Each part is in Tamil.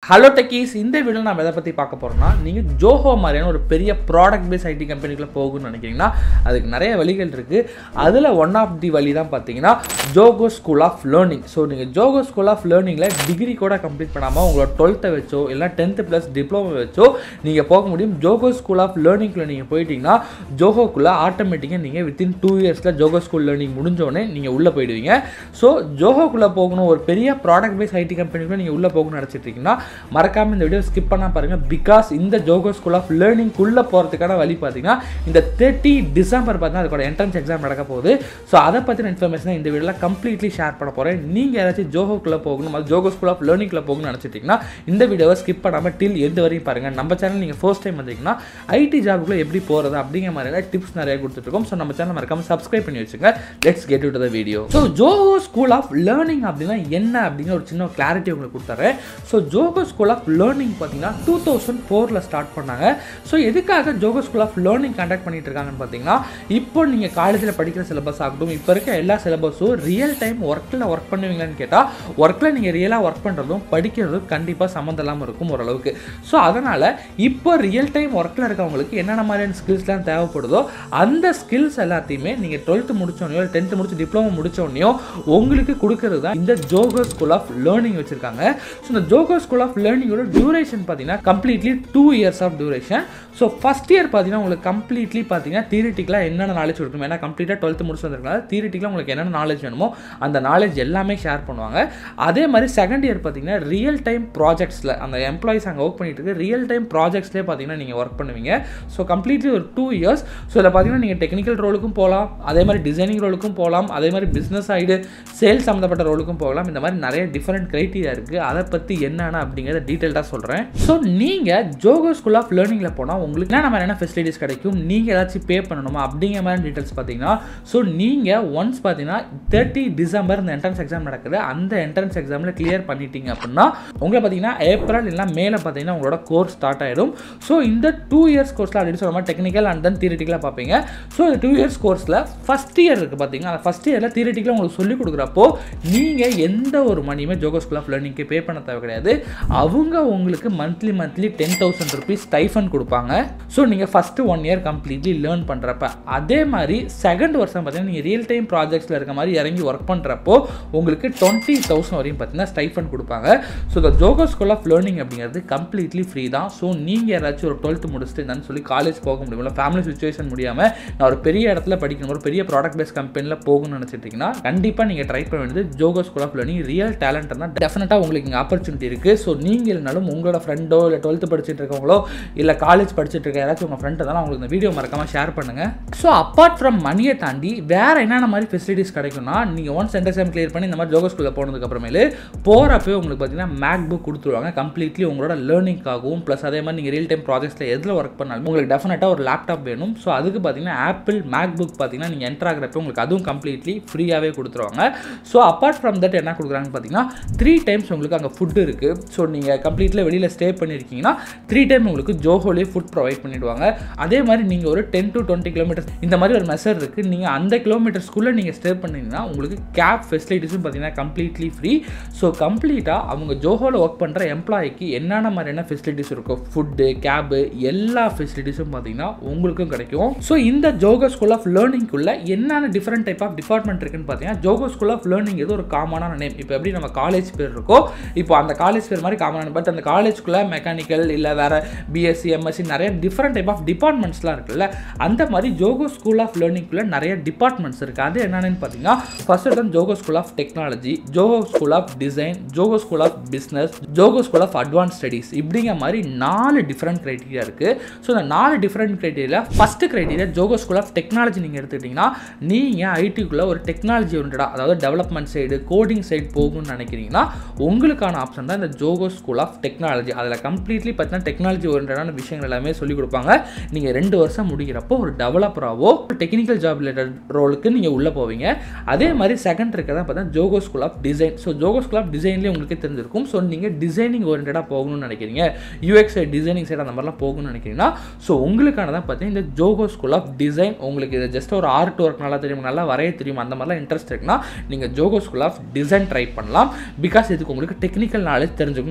ஹலோ டெக்கீஸ் இந்த வீடியோ நம்ம எதை பற்றி பார்க்க போகிறோம்னா நீங்கள் ஜோஹோ மாதிரியான ஒரு பெரிய ப்ராடக்ட் பேஸ் ஐடி கம்பெனிக்குள்ளே போகணும்னு நினைக்கிறீங்கன்னா அதுக்கு நிறைய வழிகள் இருக்குது அதில் ஒன் ஆஃப் தி வழி தான் பார்த்தீங்கன்னா Zoho school of learning so நீங்கள் ஜோகோ ஸ்கூல் ஆஃப் லேர்னிங்கில் டிகிரி கூட கம்ப்ளீட் பண்ணாமல் உங்களோட டுவெல்த்தை வச்சோ இல்லை டென்த்து ப்ளஸ் டிப்ளமோ வச்சோ நீங்கள் போக முடியும் ஜோகோ ஸ்கூல் ஆஃப் லேர்னிங்கில் நீங்கள் போயிட்டீங்கன்னா ஜோஹோக்குள்ளே ஆட்டோமேட்டிக்காக நீங்கள் வித்தின் டூ இயர்ஸில் ஜோகோ ஸ்கூல் லேர்னிங் முடிஞ்சோடனே நீங்கள் உள்ளே போயிடுவீங்க ஸோ ஜோஹோக்குள்ளே போகணும் ஒரு பெரிய ப்ராடக்ட் பேஸ் ஐடி கம்பெனிக்குள்ளே நீங்கள் உள்ளே போகணும்னு நினச்சிட்டு இருக்கீங்கன்னா மறக்காமல் இந்த வீடியோ ஸ்கிப் பண்ணால் பாருங்கள் பிகாஸ் இந்த ஜோகோ ஸ்கூல் ஆஃப் லேர்னிங்குள்ளே போகிறதுக்கான வழி பார்த்தீங்கன்னா இந்த தேர்ட்டி டிசம்பர் பார்த்தீங்கன்னா அதுக்கோட என்ட்ரன்ஸ் எக்ஸாம் நடக்க போகுது ஸோ அதை பற்றின இன்ஃபர்மேஷன் இந்த வீடியோவில் கம்ப்ளீட்லி ஷேர் பண்ண போகிறேன் நீங்கள் ஏதாச்சும் ஜோஹோக்குள்ளே போகணும் அது ஜோகோ ஸ்கூல் ஆஃப் லேர்னிங்கில் போகணும்னு நினச்சிட்டிங்கன்னா இந்த வீடியோவை ஸ்கிப் பண்ணாமல் டில் எந்த வரையும் பாருங்கள் நம்ம சேனல் நீங்கள் ஃபர்ஸ்ட் டைம் வந்தீங்கன்னா ஐடி ஜாபுக்குள்ளே எப்படி போகிறது அப்படிங்கிற மாதிரியான டிப்ஸ் நிறைய கொடுத்துட்ருக்கோம் ஸோ நம்ம சேனல் மறக்காமல் சப்ஸ்கிரைப் பண்ணி வச்சுங்க let's get to the video so Zoho school of learning அப்படின்னா என்ன அப்படிங்கிற ஒரு சின்ன கிளாரிட்டி உங்களுக்கு கொடுத்துறேன் so Zoho school of learning பார்த்தீங்கன்னா டூ தௌசண்ட் ஃபோரில் ஸ்டார்ட் பண்ணாங்க ஸோ எதுக்காக Zoho school of learning conduct பண்ணிட்டு இருக்காங்கன்னு பார்த்தீங்கன்னா இப்போ நீங்கள் காலேஜில் படிக்கிற சிலபஸ் ஆகட்டும் இப்போ இருக்க எல்லா சிலபஸும் ரியல் டைம் ஒர்க்கில் ஒர்க் பண்ணுவீங்களான்னு கேட்டால் ஒர்க்கில் நீங்கள் ரியலாக ஒர்க் பண்ணுறதும் படிக்கிறதும் கண்டிப்பாக சம்மந்தம் இல்லாமல் இருக்கும் ஓரளவுக்கு ஸோ அதனால் இப்போ ரியல் டைம் ஒர்க்கில் இருக்கவங்களுக்கு என்னென்ன மாதிரியான ஸ்கில்ஸ்லாம் தேவைப்படுதோ அந்த ஸ்கில்ஸ் எல்லாத்தையுமே நீங்கள் டுவெல்த்து முடிச்சோடனையோ டென்த்து முடிச்சு டிப்ளமோ முடிச்சோடனையோ உங்களுக்கு கொடுக்கறது தான் இந்த ஜோகோ ஸ்கூல் ஆஃப் லேர்னிங் வச்சுருக்காங்க ஸோ இந்த ஜோகோ ஸ்கூல் ஆஃப் லேர்னிங்கோட டியூரேஷன் பார்த்தீங்கன்னா completely two years of duration so first year பார்த்தீங்கன்னா உங்களுக்கு கம்ப்ளீட்லி பார்த்தீங்கன்னா தியரிட்டிக்கலாக என்னென்ன நாலேஜ் கொடுக்கும் ஏன்னா கம்ப்ளீட்டாக டுவெல்த்து முடிச்சு வந்திருக்கனால தியரிட்டிக்கலாக உங்களுக்கு என்னென்ன நாலேஜ் வேணுமோ அந்த நாலேஜ் எல்லாமே ஷேர் பண்ணுவாங்க அதே மாதிரி செகண்ட் இயர் பார்த்தீங்கன்னா ரியல் டைம் ப்ராஜெக்ட்ஸில் அந்த எம்ப்ளாயிஸ் அங்கே ஒர்க் பண்ணிட்டு இருக்கு ரியல் டைம் ப்ராஜெக்ட்ஸ்லேயே பார்த்தீங்கன்னா நீங்கள் ஒர்க் பண்ணுவீங்க ஸோ கம்ப்ளீட்லி ஒரு டூ இயர்ஸ் ஸோ இதில் பார்த்தீங்கன்னா நீங்கள் டெக்னிக்கல் ரோலுக்கும் போகலாம் அதே மாதிரி டிசைனிங் ரோலுக்கும் போகலாம் அதே மாதிரி பிஸ்னஸ் சைடு சேல்ஸ் சம்மந்தப்பட்ட ரோலுக்கும் போகலாம் இந்த மாதிரி நிறைய டிஃப்ரெண்ட் க்ரைட்டீரியா இருக்குது அதை பற்றி என்னென்ன அப்படிங்கிறத டீட்டெயில்டாக சொல்கிறேன் ஸோ நீங்கள் ஜோகோ ஸ்கூல் ஆஃப் லேர்னிங்கில் போனால் உங்களுக்கு என்ன மாதிரியான ஃபெசிலிட்டிஸ் கிடைக்கும் நீங்கள் ஏதாச்சும் பே பண்ணணுமா அப்படிங்கிற மாதிரி டீட்டெயில்ஸ் பார்த்தீங்கன்னா ஸோ நீங்கள் ஒன்ஸ் பார்த்தீங்கன்னா தேர்ட்டி டிசம்பர் இந்த என்ட்ரன்ஸ் எக்ஸாம் நடக்குது அந்த என்ட்ரன்ஸ் எக்ஸாமில் கிளியர் பண்ணிட்டீங்க அப்படின்னா உங்களை பார்த்தீங்கன்னா ஏப்ரல் இல்லைனா மேலே பார்த்தீங்கன்னா உங்களோட கோர்ஸ் ஸ்டார்ட் ஆயிடும் ஸோ இந்த டூ இயர்ஸ் கோர்ஸில் ஆல்ரெடி சொல்ல மாதிரி டெக்னிக்கல் அண்ட் தென் தியரிட்டிக்கலாக பார்ப்பீங்க ஸோ இந்த டூ இயர்ஸ் கோர்ஸில் ஃபஸ்ட் இயர் இருக்குது பார்த்தீங்கன்னா அந்த ஃபஸ்ட் இயரில் தியரிட்டிக்கலாக உங்களுக்கு சொல்லிக் கொடுக்குறப்போ நீங்கள் எந்த ஒரு மணியுமே ஜோகோ ஸ்கூல் ஆஃப் லேர்னிங்க்கு பே பண்ண தேவை கிடையாது அவங்க உங்களுக்கு monthly monthly ten thousand rupees stipend கொடுப்பாங்க ஸோ நீங்கள் first one year completely learn பண்ணுறப்ப அதே மாதிரி செகண்ட் வருஷம் பார்த்தீங்கன்னா நீங்கள் ரியல் டைம் ப்ராஜெக்ட்ஸில் இருக்க மாதிரி இறங்கி ஒர்க் பண்ணுறப்போ உங்களுக்கு டுவெண்ட்டி தௌசண்ட் வரையும் பார்த்தீங்கன்னா ஸ்டைஃபன் கொடுப்பாங்க ஸோ இந்த ஜோகோ ஸ்கூல் ஆஃப் லேர்னிங் அப்படிங்கிறது கம்ப்ளீட்லி ஃப்ரீ தான் ஸோ நீங்கள் யாராச்சும் ஒரு டுவெல்த்து முடிச்சுட்டு என்னன்னு சொல்லி காலேஜ் போக முடியுமில்ல ஃபேமிலி சுச்சுவேஷன் முடியாமல் நான் ஒரு பெரிய இடத்துல படிக்கணும் ஒரு பெரிய ப்ராடக்ட் பேஸ் கம்பெனியில் போகணும்னு நினச்சிட்டிங்கன்னா கண்டிப்பாக நீங்கள் ட்ரை பண்ண வேண்டியது Zoho school of learning real talent தான் டெஃபினட்டாக உங்களுக்கு இங்கே ஆப்பர்ச்சுனிட்டி இருக்குது ஸோ நீங்கள் இல்லைனாலும் உங்களோட ஃப்ரெண்டோ இல்லை டுவெல்த்து படிச்சுட்டு இருக்கவங்களோ இல்லை காலேஜ் படிச்சுட்டு இருக்க யாராச்சும் உங்கள் ஃப்ரெண்ட் தான் உங்களுக்கு இந்த வீடியோ மறக்காமல் ஷேர் பண்ணுங்கள் ஸோ அப்பார்ட் ஃப்ரம் மணியை தாண்டி வேறு என்னென்ன மாதிரி ஃபெசிலிட்டிஸ் கிடைக்கும்னா நீங்கள் ஒன்ஸ் சென்டர் எக்ஸாம் கிளியர் பண்ணி இந்த மாதிரி ஜோகோ ஸ்கூலில் போனதுக்கு அப்புறமேலு போகிறப்பே உங்களுக்கு பார்த்தீங்கன்னா மேக் புக் கொடுத்துருவாங்க கம்ப்ளீட்லி உங்களோட லேர்னிங்காகவும் ப்ளஸ் அதே மாதிரி நீங்கள் ரியல் டைம் ப்ராஜெக்ட்ஸில் எதில் ஒர்க் பண்ணாலும் உங்களுக்கு டெஃபினட்டாக ஒரு லேப்டாப் வேணும் ஸோ அதுக்கு பார்த்தீங்கன்னா ஆப்பிள் மேக் புக் பார்த்தீங்கன்னா நீங்கள் என்டர் ஆகிறப்ப உங்களுக்கு அதுவும் கம்ப்ளீட்லி ஃப்ரீயாகவே கொடுத்துருவாங்க ஸோ அப்பார்ட் ஃப்ரம் தட் என்ன கொடுக்குறாங்கன்னு பார்த்தீங்கன்னா த்ரீ டைம்ஸ் உங்களுக்கு அங்கே ஃபுட்டு இருக்குது ஸோ நீங்கள் கம்ப்ளீட்டில் வெளியில் ஸ்டே பண்ணியிருக்கீங்கன்னா த்ரீ டைம் உங்களுக்கு ஜோஹோலேயே ஃபுட் ப்ரொவைட் பண்ணிவிடுவாங்க அதே மாதிரி நீங்கள் ஒரு டென் டு டுவெண்ட்டி கிலோமீட்டர்ஸ் இந்த மாதிரி ஒரு மெசர் இருக்குது நீங்கள் அந்த கிலோமீட்டர்ஸ்க்குள்ளே நீங்கள் ஸ்டே பண்ணிங்கன்னா உங்களுக்கு கேப் ஃபெசிலிட்டிஸும் பார்த்தீங்கன்னா கம்ப்ளீட்லி ஃப்ரீ ஸோ கம்ப்ளீட்டாக அவங்க ஜோஹோவில் ஒர்க் பண்ணுற எம்ப்ளாய்க்கு என்னென்ன மாதிரியான ஃபெசிலிட்டிஸ் இருக்கோ ஃபுட்டு கேபு எல்லா ஃபெசிலிட்டிஸும் பார்த்தீங்கன்னா உங்களுக்கும் கிடைக்கும் ஸோ இந்த ஜோகோ ஸ்கூல் ஆஃப் லேர்னிங்குள்ள என்னென்ன டிஃப்ரெண்ட் டைப் ஆஃப் டிபார்ட்மெண்ட் இருக்குன்னு பார்த்தீங்கன்னா ஜோகோ ஸ்கூல் ஆஃப் லேர்னிங் ஏதோ ஒரு காமனான நேம் இப்போ எப்படி நம்ம காலேஜ் பேர் இருக்கோ இப்போ அந்த காலேஜ் பேர் மாதிரி காமனான பட் அந்த காலேஜ்குள்ளே மெக்கானிக்கல் இல்லை வேறு பிஎஸ்சி எம்எஸ்சி நிறைய டிஃப்ரெண்ட் டைப் ஆஃப் டிபார்ட்மெண்ட்ஸ்லாம் இருக்குல்ல அந்த மாதிரி ஜோகோ ஸ்கூல் ஆஃப் லேர்னிங்குள்ளே நிறைய டிபார்ட்மெண்ட்ஸ் இருக்குது அது என்னென்னு பார்த்தீங்கன்னா ஃபர்ஸ்ட் தான் Zoho school of technology Zoho school of design Zoho school of business Zoho school of advance studies இப்படிங்கிற மாதிரி நாலு டிஃப்ரெண்ட் க்ரைட்டீரியா இருக்குது ஸோ இந்த நாலு different criteria first criteria Zoho school of technology நீங்கள் எடுத்துக்கிட்டிங்கன்னா நீங்கள் ஐடிக்குள்ளே ஒரு டெக்னாலஜி ஓரியன்டாக அதாவது டெவலப்மெண்ட் சைடு கோடிங் சைடு போகணும்னு நினைக்கிறீங்கன்னா உங்களுக்கான ஆப்ஷன் தான் இந்த ஜோகோ ஸ்கூல் ஆஃப் டெக்னாலஜி அதில் கம்ப்ளீட்லி பார்த்தீங்கன்னா டெக்னாலஜி ஓரியன்டான விஷயங்கள் எல்லாமே சொல்லிக் கொடுப்பாங்க நீங்கள் ரெண்டு வருஷம் முடிக்கிறப்போ ஒரு டெவலப்பராகவோ டெக்னிக்கல் ஜாப் ரிலேட்டட் ரோலுக்கு நீங்கள் உள்ளே போவீங்க அதே மாதிரி செகண்ட் இருக்கிறதா பார்த்தா Zoho school of design so Zoho school of டிசைன்லேயே உங்களுக்கு தெரிஞ்சிருக்கும் ஸோ நீங்கள் டிசைனிங் ஓரியன்டாக போகணும்னு நினைக்கிறீங்க யூஎக்ஸ் சைட் டிசைனிங் சைடு அந்த மாதிரிலாம் போகணும்னு நினைக்கிறீங்கன்னா ஸோ உங்களுக்கான தான் பார்த்தீங்கன்னா இந்த ஜோகோ ஸ்கூல் ஆஃப் டிசைன் உங்களுக்கு இது ஜஸ்ட் ஒரு ஆர்ட் ஒர்க் நல்லா தெரியும் நல்லா வரைய தெரியும் அந்த மாதிரிலாம் இன்ட்ரெஸ்ட் இருக்குன்னா நீங்கள் Zoho school of design try பண்ணலாம் பிகாஸ் இதுக்கு உங்களுக்கு டெக்னிக்கல் நாலேஜ் தெரிஞ்சுக்கணும்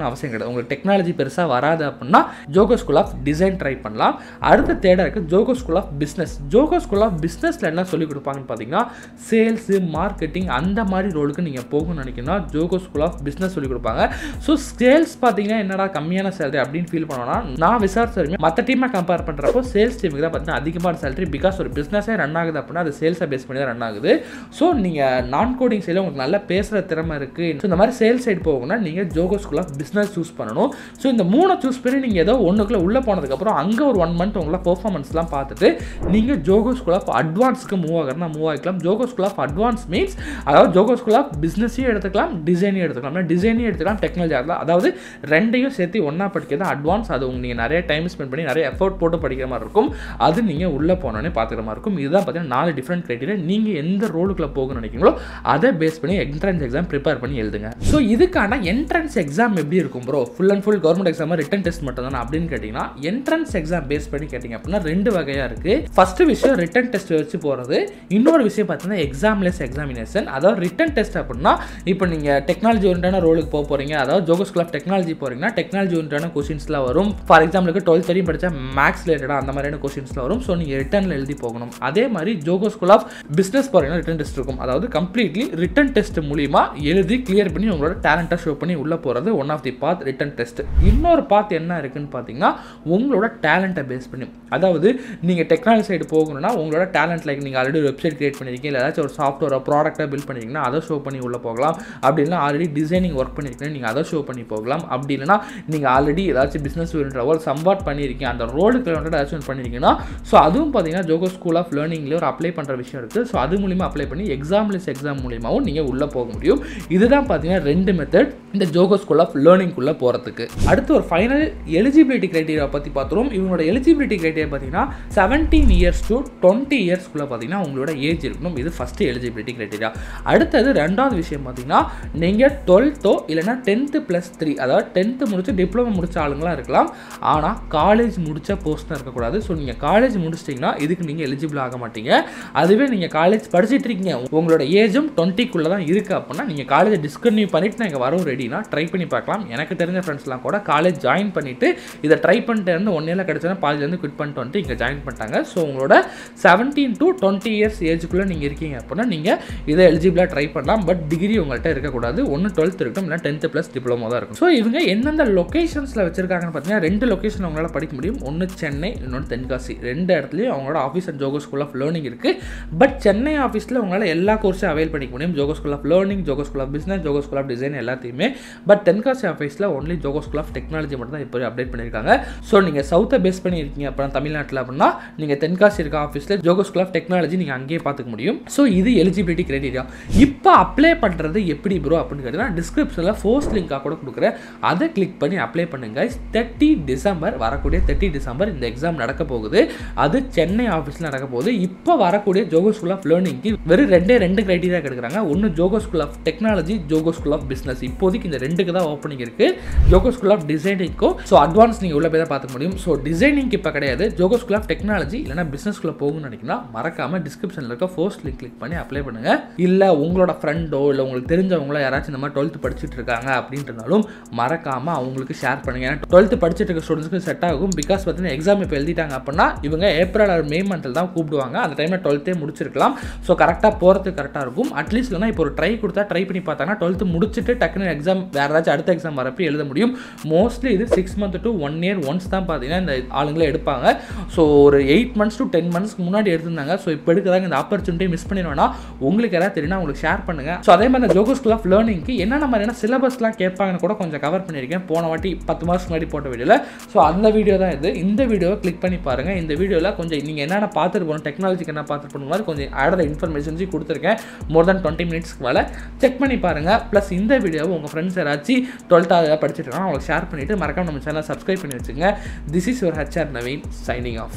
படிக்கணும்னு அவசியம் கிடையாது உங்களுக்கு டெக்னாலஜி பெருசாக வராது அப்படின்னா Zoho school of design try பண்ணலாம் அடுத்த தேட இருக்குது Zoho school of business Zoho school of பிஸ்னஸில் என்ன சொல்லிக் கொடுப்பாங்கன்னு பார்த்தீங்கன்னா சேல்ஸு மார்க்கெட்டிங் அந்த மாதிரி ரோலுக்கு நீங்கள் போகணும்னு நினைக்கணும்னா ஜோகோ ஸ்கூல் ஆஃப் பிஸ்னஸ் சொல்லிக் கொடுப்பாங்க ஸோ சேல்ஸ் பார்த்தீங்கன்னா என்னடா கம்மியான சேலரி அப்படின்னு ஃபீல் பண்ணோன்னா நான் விசாரிச்ச வரைக்கும் மற்ற டீமை கம்பேர் பண்ணுறப்போ சேல்ஸ் டீமுக்கு தான் பார்த்தீங்கன்னா அதிகமான சேலரி பிகாஸ் ஒரு பிஸ்னஸே ரன் ஆகுது அப்படின்னா அது சேல்ஸை பேஸ் பண்ணி தான் ரன் ஆகுது ஸோ நீங்கள் நான் கோடிங் சைடில் உங்களுக்கு நல்லா பேசுகிற திறமை இருக்குது ஸோ இந்த மாதிரி சேல்ஸ் சைடு போகணும்னா நீங்கள் Zoho school of business choose பண்ணணும் ஸோ இந்த மூணை சூஸ் பண்ணி நீங்கள் ஏதோ ஒன்றுக்குள்ளே உள்ளே போனதுக்கப்புறம் அங்கே ஒரு ஒன் மந்த் உங்களை பெர்ஃபார்மன்ஸ்லாம் பார்த்துட்டு நீங்கள் ஜோகோ ஸ்கூல் ஆஃப் அட்வான்ஸ்க்கு மூவ் ஆகிறனா மூவ் ஆகிக்கலாம் Zoho school of advance means அதாவது ஜோகோ ஸ்கூல் ஆஃப் பிஸ்னஸையும் எடுத்துக்கலாம் டிசைனையும் எடுத்துக்கலாம் டிசைனையும் எடுத்துக்கலாம் டெக்னாலஜி ஆகலாம் அதாவது ரெண்டையும் சேர்த்து ஒன்றா படிக்கிறது அட்வான்ஸ் அது உங்க நீங்கள் நிறைய டைம் ஸ்பெண்ட் பண்ணி நிறைய எஃபோர்ட் போட்டு படிக்கிற மாதிரி இருக்கும் அது நீங்கள் உள்ளே போனோன்னே பார்த்துக்கிற மாதிரி இருக்கும் இதுதான் பார்த்தீங்கன்னா நாலு டிஃப்ரெண்ட் க்ரைட்டீரியா நீங்கள் எந்த ரோலுக்குள்ள போகணும்னு நினைக்கிறீங்களோ அதை பேஸ் பண்ணி என்ட்ரன்ஸ் எக்ஸாம் ப்ரிப்பேர் பண்ணி எழுதுங்க ஸோ இதுக்கான என்ட்ரன்ஸ் எக்ஸாம் எப்படி இருக்கும் bro full and full government exam written test மட்டும் தானே அப்படின்னு கேட்டிங்கன்னா என்ட்ரன்ஸ் எக்ஸாம் பேஸ் பண்ணி கேட்டிங்க அப்படின்னா ரெண்டு வகையாக இருக்குது ஃபர்ஸ்ட் விஷயம் ரிட்டன் டெஸ்ட் வச்சு போகிறது இன்னொரு விஷயம் பார்த்தீங்கன்னா எக்ஸாம்லெஸ் எக்ஸாமினேஷன் அதாவது ரிட்டன் டெஸ்ட் அப்படின்னா இப்போ நீங்கள் டெக்னாலஜி ஓரியன்டான ரோலுக்கு போக போகிறீங்க அதாவது ஜோகோ ஸ்கூல் ஆஃப் டெக்னாலஜி போகிறீங்கன்னா டெக்னாலஜி ஓரியன்டான கொஷின்ஸ்லாம் வரும் ஃபார் எக்ஸாம்பிளுக்கு டுவெல்த் வரையும் படித்தா மேக்ஸ் ரிலேட்டடாக அந்த மாதிரியான கொஷின்ஸ்லாம் வரும் ஸோ நீங்கள் ரிட்டனில் எழுதி போகணும் அதே மாதிரி ஜோகோ ஸ்கூல் ஆஃப் பிஸ்னஸ் போகிறீங்கன்னா ரிட்டன் டெஸ்ட் இருக்கும் அதாவது கம்ப்ளீட்லி ரிட்டன் டெஸ்ட் மூலிமா எழுதி கிளியர் பண்ணி உங்களோட டேலண்ட்டை ஷோ பண்ணி உள்ளே போகிறது one of the path written test இன்னொரு பாத் என்ன இருக்குன்னு பார்த்தீங்கன்னா உங்களோட டேலண்ட்டை பேஸ் பண்ணி அதாவது நீங்கள் டெக்னாலஜி சைடு போகணும்னா உங்களோட டேலண்ட் லைக் நீங்கள் ஆல்ரெடி வெப்சைட் கிரியேட் பண்ணியிருக்கீங்க இல்லை ஏதாச்சும் ஒரு சாஃப்ட்வேர் ப்ராடக்ட்டாக பில்ட் பண்ணியிருக்கீங்கன்னா அதை ஷோ பண்ணி உள்ளே போகலாம் அப்படி இல்லைனா ஆல்ரெடி டிசைனிங் ஒர்க் பண்ணியிருக்கீங்க நீங்கள் அதை ஷோ பண்ணி போகலாம் அப்படி இல்லைனா நீங்கள் ஆல்ரெடி ஏதாச்சும் பிஸ்னஸ் ரோல் சம்பாட் பண்ணியிருக்கீங்க அந்த ரோலுக்கு ஏதாச்சும் ஒன்று பண்ணியிருக்கீங்கன்னா ஸோ அதுவும் பார்த்தீங்கன்னா ஜோகோ ஸ்கூல் ஆஃப் லேர்னிங்லேயே ஒரு அப்ளை பண்ணுற விஷயம் இருக்குது ஸோ அது மூலிமா அப்ளை பண்ணி எக்ஸாம்லெஸ் எக்ஸாம் மூலியமாகவும் நீங்கள் உள்ளே போக முடியும் இதுதான் பார்த்தீங்கன்னா ரெண்டு மெத்தட் இந்த ஜோகோ ஸ்கூல் ஆஃப் லேர்னிங்குள்ளே போகிறதுக்கு அடுத்து ஒரு ஃபைனல் எலிஜிபிலிட்டி கிரைட்டீரியா பற்றி பார்த்துருவோம் இவங்களோட எலிஜிபிலிட்டி கிரைட்டீரியா பார்த்தீங்கன்னா செவன்டீன் இயர்ஸ் டு டுவெண்ட்டி இயர்ஸ்க்குள்ளே பார்த்தீங்கன்னா உங்களோட ஏஜ் இருக்கணும் இது ஃபஸ்ட்டு எலிஜிபிலிட்டி கிரைட்டீரியா அடுத்தது ரெண்டாவது விஷயம் பார்த்தீங்கன்னா நீங்கள் டுவெல்த்தோ இல்லைனா டென்த்து ப்ளஸ் த்ரீ அதாவது டென்த்து முடிச்சு டிப்ளமோ முடிச்ச ஆளுங்களாம் இருக்கலாம் ஆனால் காலேஜ் முடிச்ச போஸ்ட்டாக இருக்கக்கூடாது ஸோ நீங்கள் காலேஜ் முடிச்சிட்டிங்கன்னா இதுக்கு நீங்கள் எலிஜிபிள் ஆக மாட்டீங்க அதுவே நீங்கள் காலேஜ் படிச்சுட்டு இருக்கீங்க உங்களோட ஏஜும் டுவெண்ட்டிக்குள்ளே தான் இருக்குது அப்படின்னா நீங்கள் காலேஜை டிஸ்கன்டினியூ பண்ணிட்டு நான் இங்கே வரவும் ரெடினா ட்ரை பண்ணி பார்க்கலாம் எனக்கு தெரிஞ்ச ஃப்ரெண்ட்ஸ்லாம் கூட காலேஜ் ஜாயின் பண்ணிவிட்டு இதை ட்ரை பண்ணிட்டு இருந்து ஒன் இயரில் கிடச்சோன்னா பாதிலேருந்து குவிட் பண்ணிட்டு வந்துட்டு இங்கே ஜாயின் பண்ணிட்டாங்க ஸோ உங்களோட செவன்டீன் டு டுவெண்ட்டி இயர்ஸ் ஏஜுக்குள்ளே நீங்கள் இருக்கீங்க அப்படின்னா நீங்கள் இதை எலிஜிபிளாக ட்ரை பண்ணலாம் பட் டிகிரி உங்கள்கிட்ட இருக்கக்கூடாது ஒன்று டுவெல்த் இருக்கட்டும் இல்லை டென்த்து ப்ளஸ் டிப்ளமோ தான் இருக்கும் ஸோ இவங்க எந்தெந்த லொக்கேஷன்ஸில் வச்சிருக்காங்கன்னு பார்த்தீங்கன்னா ரெண்டு லொக்கேஷன் அவங்களால படிக்க முடியும் ஒன்று சென்னை இன்னொன்று தென்காசி ரெண்டு இடத்துலையும் அவங்களோட office and Zoho school of learning இருக்குது பட் சென்னை ஆஃபீஸில் உங்களால் எல்லா கோர்ஸும் அவைல் பண்ணிக்க முடியும் Zoho school of learning Zoho school of business Zoho school of design எல்லாத்தையுமே பட் தென்காசி ஆஃபீஸில் only Zoho school of technology மட்டும் தான் இப்போ அப்டேட் பண்ணியிருக்காங்க ஸோ நீங்கள் சவுத்தை பேஸ் பண்ணி இருக்கீங்க அப்புறம் தமிழ்நாட்டில் அப்படின்னா நீங்கள் தென்காசி இருக்க ஆஃபீஸில் ஜோகோ ஸ்கூல் ஆஃப் டெக்னாலஜி நீங்கள் அங்கேயே பார்த்துக்க முடியும் ஸோ இது எலிஜிபிலிட்டி கிரைட்டீரியா இப்போ அப்ளை பண்ணுறது எப்படி ப்ரோ அப்படின்னு கேட்டிங்கன்னா டிஸ்கிரிப்ஷனில் ஃபோர்ஸ் லிங்காக கூட கொடுக்குறேன் அதை கிளிக் பண்ணி அப்ளை பண்ணுங்க தேர்ட்டி டிசம்பர் வரக்கூடிய தேர்ட்டி டிசம்பர் இந்த எக்ஸாம் நடக்க போகுது அது சென்னை ஆஃபீஸில் நடக்க போகுது இப்போ வரக்கூடிய ஜோகோ ஸ்கூல் ஆஃப் லேர்னிங்க்கு வெறும் ரெண்டே ரெண்டு கிரைட்டீரியா எடுக்கிறாங்க ஒன்று Zoho school of technology Zoho school of business இப்போதைக்கு இந்த ரெண்டுக்கு தான் ஓப்பனிங் இருக்குது ஜோகோ ஸ்கூல் ஆஃப் டிசைனிங்க்கும் ஸோ அட்வான்ஸ் நீங்கள் உள்ள போய் தான் பார்த்துக்க முடியும் ஸோ டிசைனிங் இப்போ கிடையாது ஜோகோ ஸ்கூல் ஆஃப் டெக்னாலஜி இல்லைனா பிஸ்னஸ்க்குள்ளே போகணும்னு நினைக்கிறீங்கன்னா மறக்காம டிஸ்கிரிப்ஷனில் இருக்க ஃபோர்ஸ் லிங்க் கிளிக் பண்ணி அப்ளை பண்ணுங்க இல்லை உங்களோட ஃப்ரெண்டோ இல்லை உங்களுக்கு தெரிஞ்சவங்களோ யாராச்சும் இந்த மாதிரி டுவெல்த் படிச்சுட்டு இருக்காங்க அப்படின்றனாலும் மறக்காம அவங்களுக்கு ஷேர் பண்ணுங்க ஏன்னா டுவெல்த் படிச்சுட்டு இருக்க ஸ்டூடெண்ட்ஸ்க்கு செட் ஆகும் பிகாஸ் பார்த்தீங்கன்னா எக்ஸாம் இப்போ எழுதிட்டாங்க அப்படின்னா இவங்க ஏப்ரல் ஆர் மே மந்தில் தான் கூப்பிடுவாங்க அந்த டைமில் டுவெல்த்தே முடிச்சிருக்கலாம் ஸோ கரெக்டாக போகிறதுக்கு கரெக்டாக இருக்கும் அட்லீஸ்ட் இல்லைனா இப்போ ஒரு ட்ரை கொடுத்தா ட்ரை பண்ணி பார்த்தாங்கன்னா டுவெல்த் முடிச்சுட்டு டக்குனு எக்ஸாம் வேறு ஏதாச்சும் அடுத்த எக்ஸாம் வரப்போ எழுத முடியும் மோஸ்ட்லி இது six month to one year once தான் பார்த்தீங்கன்னா இந்த ஆளுங்களே எடுப்பாங்க ஸோ ஒரு எயிட் மந்த்ஸ் டு டென் மந்த்ஸ்க்கு முன்னாடி எடுத்திருந்தாங்க ஸோ இப்போ எடுக்கிறாங்க இந்த ஆப்பர்ச்சுனிட்டி மிஸ் பண்ணிடுவேன்னா உங்களுக்கு யாராவது தெரியும்னா உங்களுக்கு ஷேர் பண்ணுங்க ஸோ அதே மாதிரி இந்த ஜோகோ ஸ்கூல் ஆஃப் லேர்னிங்க்கு என்னென்ன மாதிரியான சிலபஸ்லாம் கேட்பாங்கன்னு கூட கொஞ்சம் கவர் பண்ணியிருக்கேன் போன வாட்டி பத்து மாதத்துக்கு முன்னாடி போட்ட வீடியோவில் ஸோ அந்த வீடியோ தான் இது இந்த வீடியோவை கிளிக் பண்ணி பாருங்க இந்த வீடியோவில் கொஞ்சம் நீங்கள் என்னென்ன பார்த்துட்டு போகணும் டெக்னாலஜிக்கு என்ன பார்த்துட்டு போகணும் மாதிரி கொஞ்சம் ஆடர் இன்ஃபர்மேஷன்ஸ் கொடுத்துருக்கேன் மோர் தென் டுவெண்ட்டி மினிட்ஸ்க்கு மேலே செக் பண்ணி பாருங்க ப்ளஸ் இந்த வீடியோவை உங்கள் ஃப்ரெண்ட்ஸ் யாராச்சும் டுவெல்த்தாவது படிச்சுட்டு இருக்காங்க அவங்களுக்கு ஷேர் பண்ணிவிட்டு மறக்காம நம்ம சேனலை சப்ஸ்கிரைப் பண்ணி வச்சுங்க this is your HR Naveen signing of